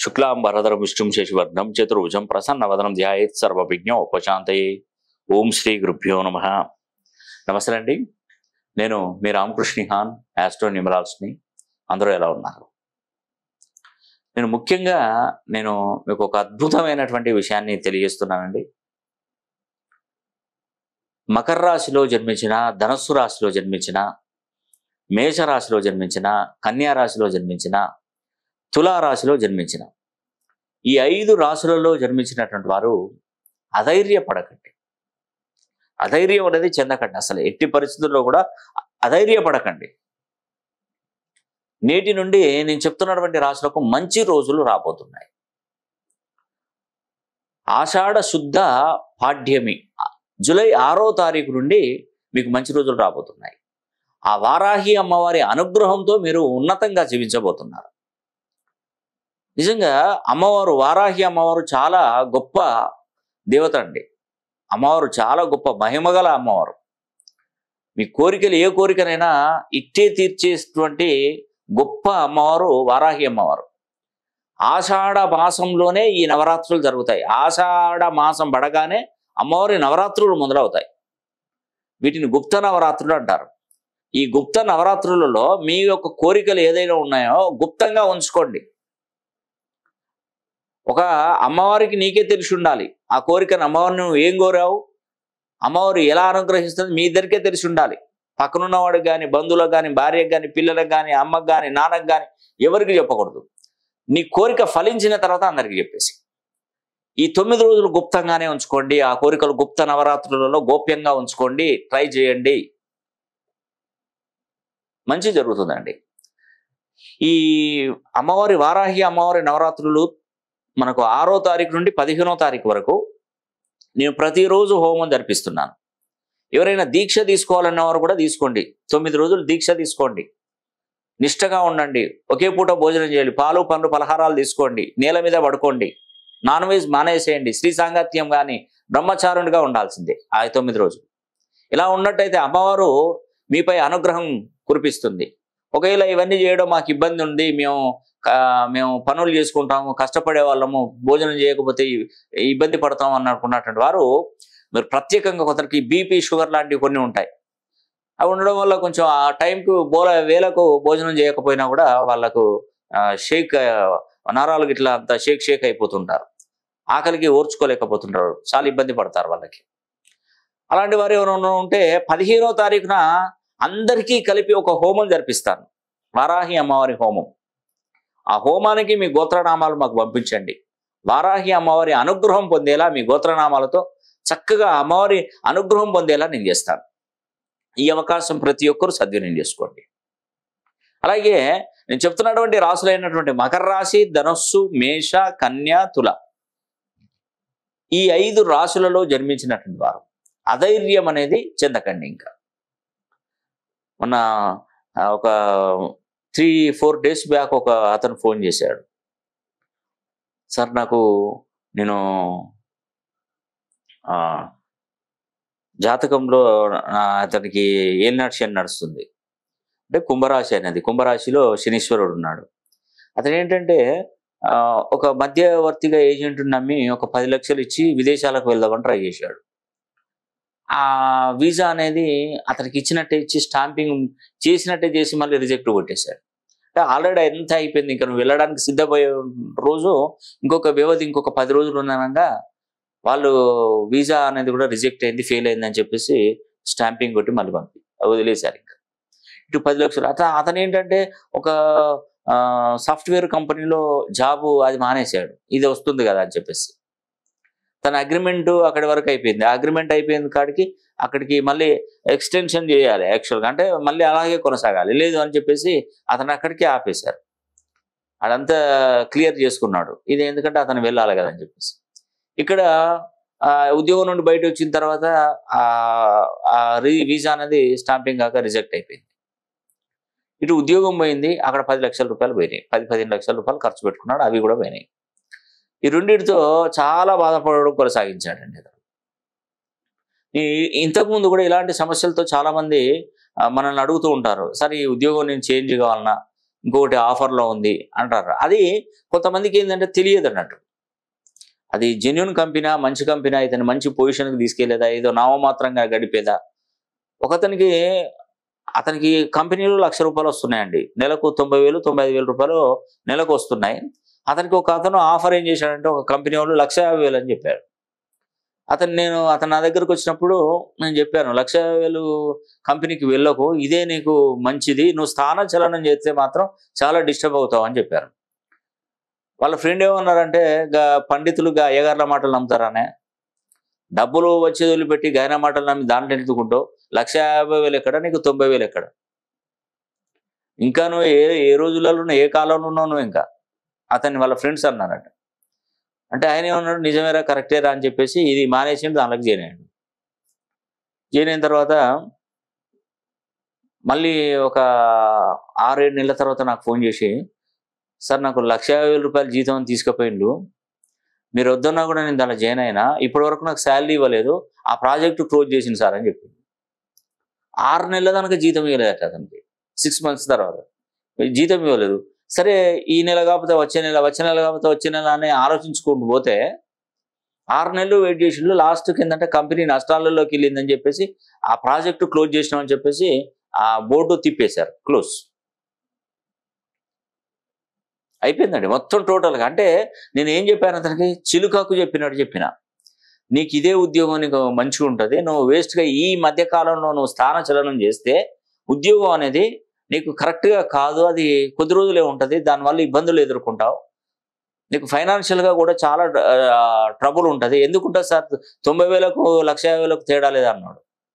శుక్లాం వరదర విష్ణుం శశివర్ణం చతుర్భుజం ప్రసన్నవదనం ధ్యాయేత్ సర్వవిజ్ఞ ఉపశాంతయే ఓం శ్రీ గురుభ్యో నమ నమస్తే అండి నేను మీ రామకృష్ణిహాన్ యాస్ట్రో న్యూమరాల్స్ని అందరూ ఎలా ఉన్నారు నేను ముఖ్యంగా నేను మీకు ఒక అద్భుతమైనటువంటి విషయాన్ని తెలియజేస్తున్నానండి మకర రాశిలో జన్మించిన ధనస్సు రాశిలో జన్మించిన మేషరాశిలో జన్మించిన కన్యా రాశిలో జన్మించిన తులారాశిలో జన్మించిన ఈ ఐదు రాశులలో జన్మించినటువంటి వారు అధైర్యపడకండి అధైర్యం అనేది చెందకండి అసలు ఎట్టి పరిస్థితుల్లో కూడా అధైర్యపడకండి నేటి నుండి నేను చెప్తున్నటువంటి రాశులకు మంచి రోజులు రాబోతున్నాయి ఆషాఢ శుద్ధ పాఠ్యమి జూలై ఆరో తారీఖు నుండి మీకు మంచి రోజులు రాబోతున్నాయి ఆ వారాహి అమ్మవారి అనుగ్రహంతో మీరు ఉన్నతంగా జీవించబోతున్నారు నిజంగా అమ్మవారు వారాహి అమ్మవారు చాలా గొప్ప దేవత అండి అమ్మవారు చాలా గొప్ప మహిమగల అమ్మవారు మీ కోరికలు ఏ కోరికనైనా ఇట్టే తీర్చేటువంటి గొప్ప అమ్మవారు వారాహి అమ్మవారు ఆషాఢ మాసంలోనే ఈ నవరాత్రులు జరుగుతాయి ఆషాఢ మాసం పడగానే అమ్మవారి నవరాత్రులు మొదలవుతాయి వీటిని గుప్త నవరాత్రులు అంటారు ఈ గుప్త నవరాత్రులలో మీ యొక్క కోరికలు ఏదైనా ఉన్నాయో గుప్తంగా ఉంచుకోండి ఒక అమ్మవారికి నీకే తెలిసి ఉండాలి ఆ కోరికను అమ్మవారిని నువ్వు ఏం కోరావు అమ్మవారు ఎలా అనుగ్రహిస్తుంది మీ ఇద్దరికే తెలిసి ఉండాలి పక్కనున్నవాడికి కానీ బంధువులకు కానీ భార్యకు కానీ పిల్లలకు కానీ అమ్మకు కానీ నాన్నకు కానీ ఎవరికి చెప్పకూడదు నీ కోరిక ఫలించిన తర్వాత అందరికీ చెప్పేసి ఈ తొమ్మిది రోజులు గుప్తంగానే ఉంచుకోండి ఆ కోరికలు గుప్త నవరాత్రులలో గోప్యంగా ఉంచుకోండి ట్రై చేయండి మంచి జరుగుతుందండి ఈ అమ్మవారి వారాహి అమ్మవారి నవరాత్రులు మనకు ఆరో తారీఖు నుండి పదిహేనో తారీఖు వరకు నేను ప్రతిరోజు హోమం జరిపిస్తున్నాను ఎవరైనా దీక్ష తీసుకోవాలన్న వారు కూడా తీసుకోండి తొమ్మిది రోజులు దీక్ష తీసుకోండి నిష్టగా ఉండండి ఒకే పూట భోజనం చేయాలి పాలు పండ్లు పలహారాలు తీసుకోండి నేల మీద పడుకోండి నాన్ వెజ్ మానేసేయండి శ్రీ సాంగత్యం కానీ బ్రహ్మచారునిగా ఉండాల్సిందే ఆ తొమ్మిది రోజులు ఇలా ఉన్నట్టయితే అమ్మవారు మీపై అనుగ్రహం కురిపిస్తుంది ఒకవేళ ఇవన్నీ చేయడం మాకు ఇబ్బంది ఉంది మేము ఆ, మేము పనులు చేసుకుంటాము కష్టపడే వాళ్ళము భోజనం చేయకపోతే ఇ- ఇబ్బంది పడతాం అని అనుకున్నటువంటి వారు మీరు ప్రత్యేకంగా కొందరికి బీపీ షుగర్ లాంటివి కొన్ని ఉంటాయి అవి ఉండడం వల్ల కొంచెం ఆ టైంకు బోల వేలకు భోజనం చేయకపోయినా కూడా వాళ్ళకు ఆ, షేక్ ఆ, నరాలు ఇట్లా అంత షేక్ షేక్ అయిపోతుంటారు ఆకలికి ఓర్చుకోలేకపోతుంటారు చాలా ఇబ్బంది పడతారు వాళ్ళకి అలాంటి వారు ఎవరైనా ఉంటే పదిహేనో తారీఖున అందరికీ కలిపి ఒక హోమం జరిపిస్తాను వారాహి అమ్మవారి హోమం ఆ హోమానికి మీ గోత్రనామాలు మాకు పంపించండి వారాహి అమ్మవారి అనుగ్రహం పొందేలా మీ గోత్రనామాలతో చక్కగా అమ్మవారి అనుగ్రహం పొందేలా నేను చేస్తాను ఈ అవకాశం ప్రతి ఒక్కరూ సద్వినియోగం చేసుకోండి అలాగే నేను చెప్తున్నటువంటి రాసులైనటువంటి మకర రాశి ధనస్సు మేష కన్య తుల ఈ ఐదు రాశులలో జన్మించినటువంటి వారు అధైర్యం అనేది చెందకండి ఇంకా మొన్న ఆ, ఒక త్రీ ఫోర్ డేస్ బ్యాక్ ఒక అతను ఫోన్ చేశాడు సార్ నాకు నేను ఆ, జాతకంలో నా అతనికి ఏలినాటి శని నడుస్తుంది అంటే కుంభరాశి అనేది కుంభరాశిలో శనీశ్వరుడు ఉన్నాడు అతను ఏంటంటే ఆ, ఒక మధ్యవర్తిగా ఏజెంట్ నమ్మి ఒక పది లక్షలు ఇచ్చి విదేశాలకు వెళ్దామని ట్రై చేశాడు ఆ వీసా అనేది అతనికి ఇచ్చినట్టే ఇచ్చి స్టాంపింగ్ చేసినట్టే చేసి మళ్ళీ రిజెక్ట్ కొట్టేశాడు అంటే ఆల్రెడీ ఎంత అయిపోయింది ఇంకా నువ్వు వెళ్ళడానికి సిద్ధపోయే రోజు ఇంకొక వ్యవధి ఇంకొక పది రోజులు ఉన్నానంగా వాళ్ళు వీసా అనేది కూడా రిజెక్ట్ అయింది ఫెయిల్ అయింది అని చెప్పేసి స్టాంపింగ్ కొట్టి మళ్ళీ పంపి వదిలేశారు ఇంకా ఇటు పది లక్షలు అత అతను ఏంటంటే ఒక సాఫ్ట్వేర్ కంపెనీలో జాబ్ అది మానేశాడు ఇది వస్తుంది కదా అని చెప్పేసి తన అగ్రిమెంట్ అక్కడి వరకు అయిపోయింది ఆ అగ్రిమెంట్ అయిపోయిన కాడికి అక్కడికి మళ్ళీ ఎక్స్టెన్షన్ చేయాలి యాక్చువల్గా అంటే మళ్ళీ అలాగే కొనసాగాలి లేదు అని చెప్పేసి అతను అక్కడికి ఆపేశారు అదంతా క్లియర్ చేసుకున్నాడు ఇది ఎందుకంటే అతను వెళ్ళాలి కదా అని చెప్పేసి ఇక్కడ ఆ, ఉద్యోగం నుండి బయట వచ్చిన తర్వాత ఆ- ఆ రీ- వీసా అనేది స్టాంపింగ్ కాక రిజెక్ట్ అయిపోయింది ఇటు ఉద్యోగం పోయింది అక్కడ పది లక్షల రూపాయలు పోయినాయి పది పదిహేను లక్షల రూపాయలు ఖర్చు పెట్టుకున్నాడు అవి కూడా పోయినాయి ఈ రెండింటితో చాలా బాధపడడం కొనసాగించాడండి అతను ఈ ఇంతకుముందు కూడా ఇలాంటి సమస్యలతో చాలా మంది ఆ, మనల్ని అడుగుతూ ఉంటారు సార్ ఈ ఉద్యోగం నేను చేంజ్ కావాలన్నా ఇంకొకటి ఆఫర్లో ఉంది అంటారు అది కొంతమందికి ఏంటంటే తెలియదు అన్నట్టు అది జెన్యున్ కంపెనీ మంచి కంపెనీ ఇతను మంచి పొజిషన్కి తీసుకెళ్లేదా ఏదో నామమాత్రంగా గడిపేదా ఒకతనికి అతనికి కంపెనీలో లక్ష రూపాయలు వస్తున్నాయండి నెలకు తొంభై వేలు తొంభై ఐదు వేల రూపాయలు నెలకు వస్తున్నాయి అతనికి ఒక అతను ఆఫర్ ఏం చేశాడంటే ఒక కంపెనీ వాళ్ళు లక్ష యాభై వేలు అని చెప్పారు అతను నేను అతను నా దగ్గరకు వచ్చినప్పుడు నేను చెప్పాను లక్ష యాభై వేలు కంపెనీకి వెళ్ళకు ఇదే నీకు మంచిది నువ్వు స్థాన చలనం చేస్తే మాత్రం చాలా డిస్టర్బ్ అవుతావు అని చెప్పారు వాళ్ళ ఫ్రెండ్ ఏమన్నారంటే గా పండితులు గా అయ్యగారుల మాటలు నమ్ముతారానే డబ్బులు వచ్చి వదిలిపెట్టి గాయన మాటలు నమ్మి దాంట్లో ఎత్తుకుంటావు లక్ష యాభై వేలు ఎక్కడ నీకు తొంభై వేలు ఎక్కడ ఇంకా నువ్వు ఏ ఏ రోజులలో ఉన్నావు, ఏ కాలంలో ఉన్నావు నువ్వు ఇంకా అతన్ని వాళ్ళ ఫ్రెండ్స్ అన్నారట అంటే ఆయన ఏమన్నాడు నిజమేరా కరెక్టేరా అని చెప్పేసి ఇది మానేసి దాంట్లోకి జాయిన్ అయ్యాడు జాయిన్ అయిన తర్వాత మళ్ళీ ఒక ఆరేడు నెలల తర్వాత నాకు ఫోన్ చేసి సార్ నాకు లక్ష యాభై వేల రూపాయల జీతం అని తీసుకుపోయిండు మీరు వద్దన్నా కూడా నేను దాంట్లో జాయిన్ అయినా ఇప్పటి వరకు నాకు శాలరీ ఇవ్వలేదు ఆ ప్రాజెక్టు క్లోజ్ చేసింది సార్ అని చెప్పింది ఆరు నెలల దానికి జీతం ఇవ్వలేదట అతనికి సిక్స్ మంత్స్ తర్వాత జీతం ఇవ్వలేదు సరే ఈ నెల కాకపోతే వచ్చే నెల వచ్చే నెల కాకపోతే వచ్చే నెల అని ఆలోచించుకుంటూ పోతే ఆరు నెలలు వెయిట్ చేసిండు లాస్ట్ కిందంటే కంపెనీ నష్టాలలోకి వెళ్ళిందని చెప్పేసి ఆ ప్రాజెక్టు క్లోజ్ చేసినామని చెప్పేసి ఆ బోర్డు తిప్పేశారు క్లోజ్ అయిపోయిందండి మొత్తం టోటల్గా అంటే నేను ఏం చెప్పాను అతనికి చిలుకకు చెప్పినట్టు చెప్పిన నీకు ఇదే ఉద్యోగం నీకు మంచిగా ఉంటుంది నువ్వు వేస్ట్గా ఈ మధ్య కాలంలో నువ్వు స్థాన చలనం చేస్తే ఉద్యోగం అనేది నీకు కరెక్ట్గా కాదు అది కొద్ది రోజులే ఉంటుంది దానివల్ల ఇబ్బందులు ఎదుర్కొంటావు నీకు ఫైనాన్షియల్గా కూడా చాలా ట్రబుల్ ఉంటుంది ఎందుకుంటుంది సార్ తొంభై వేలకు లక్ష యాభై వేలకు తేడా లేదన్నాడు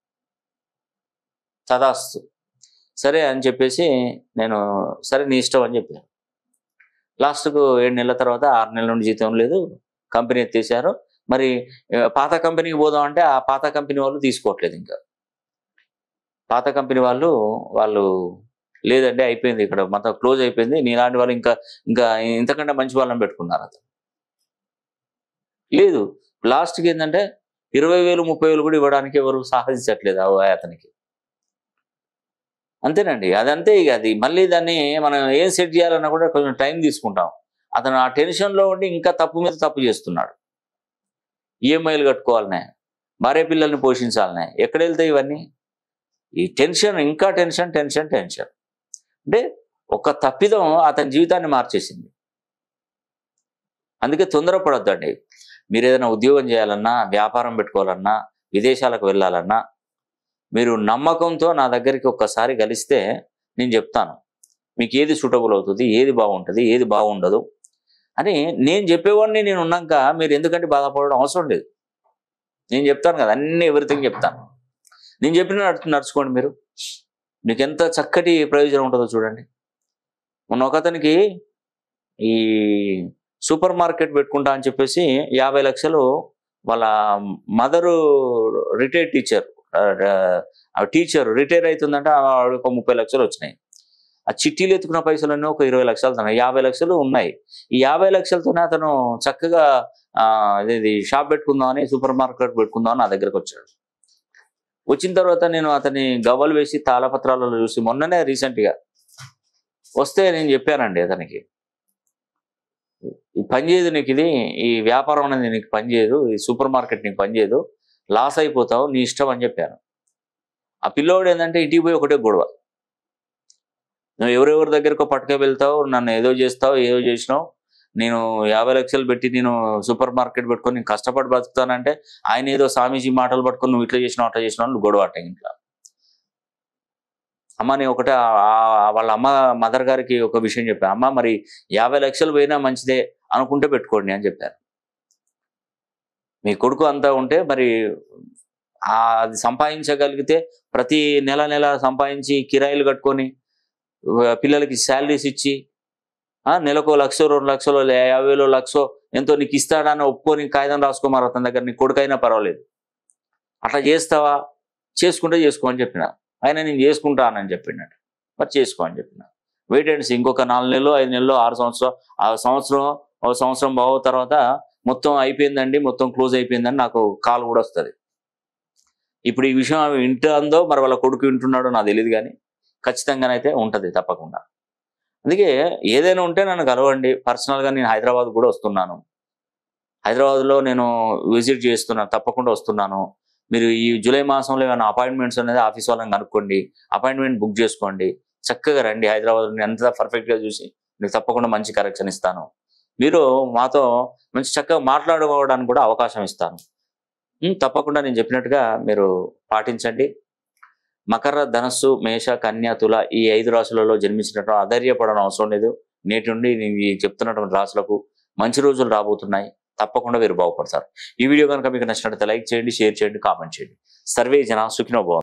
తదాస్తు సరే అని చెప్పేసి నేను సరే నీ ఇష్టం అని చెప్పాను లాస్ట్కు ఏడు నెలల తర్వాత ఆరు నెలల నుండి జీతం లేదు కంపెనీ ఎత్తేసారు మరి ఆ, పాత కంపెనీకి పోదాం అంటే ఆ పాత కంపెనీ వాళ్ళు తీసుకోవట్లేదు ఇంకా పాత కంపెనీ వాళ్ళు వాళ్ళు లేదంటే అయిపోయింది ఇక్కడ మొత్తం క్లోజ్ అయిపోయింది నీలాంటి వాళ్ళు ఇంకా ఇంకా ఇంతకంటే మంచి వాళ్ళని పెట్టుకున్నారు అతను లేదు లాస్ట్కి ఏంటంటే ఇరవై వేలు ముప్పై వేలు కూడా ఇవ్వడానికి ఎవరు సాహసించట్లేదు ఆ అతనికి అంతేనండి అదంతే ఇక అది మళ్ళీ దాన్ని మనం ఏం సెట్ చేయాలన్నా కూడా కొంచెం టైం తీసుకుంటాం అతను ఆ టెన్షన్లో ఉండి ఇంకా తప్పు మీద తప్పు చేస్తున్నాడు ఈఎంఐలు కట్టుకోవాలనే భార్య పిల్లల్ని పోషించాలనే ఎక్కడ వెళ్తాయి ఇవన్నీ ఈ టెన్షన్ ఇంకా టెన్షన్ టెన్షన్ టెన్షన్ అంటే ఒక తప్పిదం అతని జీవితాన్ని మార్చేసింది అందుకే తొందరపడొద్దండి మీరు ఏదైనా ఉద్యోగం చేయాలన్నా వ్యాపారం పెట్టుకోవాలన్నా విదేశాలకు వెళ్ళాలన్నా మీరు నమ్మకంతో నా దగ్గరికి ఒక్కసారి కలిస్తే నేను చెప్తాను మీకు ఏది సూటబుల్ అవుతుంది ఏది బాగుంటుంది ఏది బాగుండదు అని నేను చెప్పేవాడిని నేను ఉన్నాక మీరు ఎందుకంటే బాధపడడం అవసరం లేదు నేను చెప్తాను కదా అన్ని ఎవ్రీథింగ్ చెప్తాను నేను చెప్పిన నడు- నడుచుకోండి మీరు మీకు ఎంత చక్కటి ప్రయోజనం ఉంటుందో చూడండి మొన్న ఒకతనికి ఈ సూపర్ మార్కెట్ పెట్టుకుంటా అని చెప్పేసి యాభై లక్షలు వాళ్ళ మదరు రిటైర్డ్ టీచర్ ఆ టీచర్ రిటైర్ అవుతుందంటే ఆవిడకి ఒక ముప్పై లక్షలు వచ్చినాయి ఆ చిట్టీలు ఎత్తుకున్న పైసలన్నీ ఒక ఇరవై లక్షలు ఉన్నాయి యాభై లక్షలు ఉన్నాయి ఈ యాభై లక్షలతోనే అతను చక్కగా ఆ, ఇది షాప్ పెట్టుకుందామని సూపర్ మార్కెట్ పెట్టుకుందామని నా దగ్గరకు వచ్చాడు వచ్చిన తర్వాత నేను అతని గవ్వలు వేసి తాళపత్రాలలో చూసి మొన్ననే రీసెంట్గా వస్తే నేను చెప్పానండి అతనికి ఈ పని చేయదు నీకు ఇది ఈ వ్యాపారం అనేది నీకు పని చేయదు ఈ సూపర్ మార్కెట్ నీకు పని చేయదు లాస్ అయిపోతావు నీ ఇష్టం అని చెప్పాను ఆ పిల్లోడు ఏంటంటే ఇంటికి పోయి ఒకటే గొడవ నువ్వు ఎవరెవరి దగ్గరకు పట్టుకు వెళ్తావు నన్ను ఏదో చేస్తావు ఏదో చేసినావు నేను యాభై లక్షలు పెట్టి నేను సూపర్ మార్కెట్ పెట్టుకొని నేను కష్టపడి బతుకుతానంటే ఆయన ఏదో స్వామీజీ మాటలు పట్టుకొని నువ్వు ఇట్లా చేసినావు అట్లా చేసినావు అని గొడవ అట్ట ఇంట్లో అమ్మ నేను ఒకటే ఆ- ఆ- వాళ్ళ అమ్మ మదర్ గారికి ఒక విషయం చెప్పాను అమ్మ మరి యాభై లక్షలు పోయినా మంచిదే అనుకుంటే పెట్టుకోండి అని చెప్పారు మీ కొడుకు అంతా ఉంటే మరి ఆ అది సంపాదించగలిగితే ప్రతి నెల నెల సంపాదించి కిరాయిలు కట్టుకొని ఆ, పిల్లలకి శాలరీస్ ఇచ్చి ఆ, నెలకు లక్ష రెండు లక్షలు లే- యాభై వేలు లక్షో ఎంతో నీకు ఇస్తాడని ఒప్పుకొని కాగితం రాసుకోమారు అతని దగ్గర నీ కొడుకైనా పర్వాలేదు అట్లా చేస్తావా చేసుకుంటే చేసుకో అని చెప్పిన ఆయన నేను చేసుకుంటానని చెప్పినట్టు మరి చేసుకో అని చెప్పిన వెయిట్ అండ్ సీ ఇంకొక నాలుగు నెలలు ఐదు నెలలు ఆరు సంవత్సరం ఆ సంవత్సరం ఒక సంవత్సరం బాగు తర్వాత మొత్తం అయిపోయిందండి మొత్తం క్లోజ్ అయిపోయిందని నాకు కాల్ కూడా వస్తుంది ఇప్పుడు ఈ విషయం ఆమె వింటుందో మరి వాళ్ళ కొడుకు వింటున్నాడో నాకు తెలియదు కానీ ఖచ్చితంగానైతే ఉంటుంది తప్పకుండా అందుకే ఏదైనా ఉంటే నన్ను కలవండి పర్సనల్గా నేను హైదరాబాద్ కూడా వస్తున్నాను హైదరాబాద్లో నేను విజిట్ చేస్తున్నాను తప్పకుండా వస్తున్నాను మీరు ఈ జూలై మాసంలో ఏమైనా అపాయింట్మెంట్స్ అనేది ఆఫీస్ వాళ్ళని కనుక్కోండి అపాయింట్మెంట్ బుక్ చేసుకోండి చక్కగా రండి హైదరాబాద్ నేను అంతా పర్ఫెక్ట్గా చూసి మీకు తప్పకుండా మంచి కరెక్షన్ ఇస్తాను మీరు మాతో మంచి చక్కగా మాట్లాడుకోవడానికి కూడా అవకాశం ఇస్తాను ఉమ్, తప్పకుండా నేను చెప్పినట్టుగా మీరు పాటించండి మకర ధనస్సు మేష కన్య తుల ఈ ఐదు రాశులలో జన్మించినటువంటి అధైర్యపడడం అవసరం లేదు నేటి నుండి నేను ఈ చెప్తున్నటువంటి రాశులకు మంచి రోజులు రాబోతున్నాయి తప్పకుండా వీరు బాగుపడతారు ఈ వీడియో కనుక మీకు నచ్చినట్లయితే లైక్ చేయండి షేర్ చేయండి కామెంట్ చేయండి సర్వే జన సుఖినో భవంతు.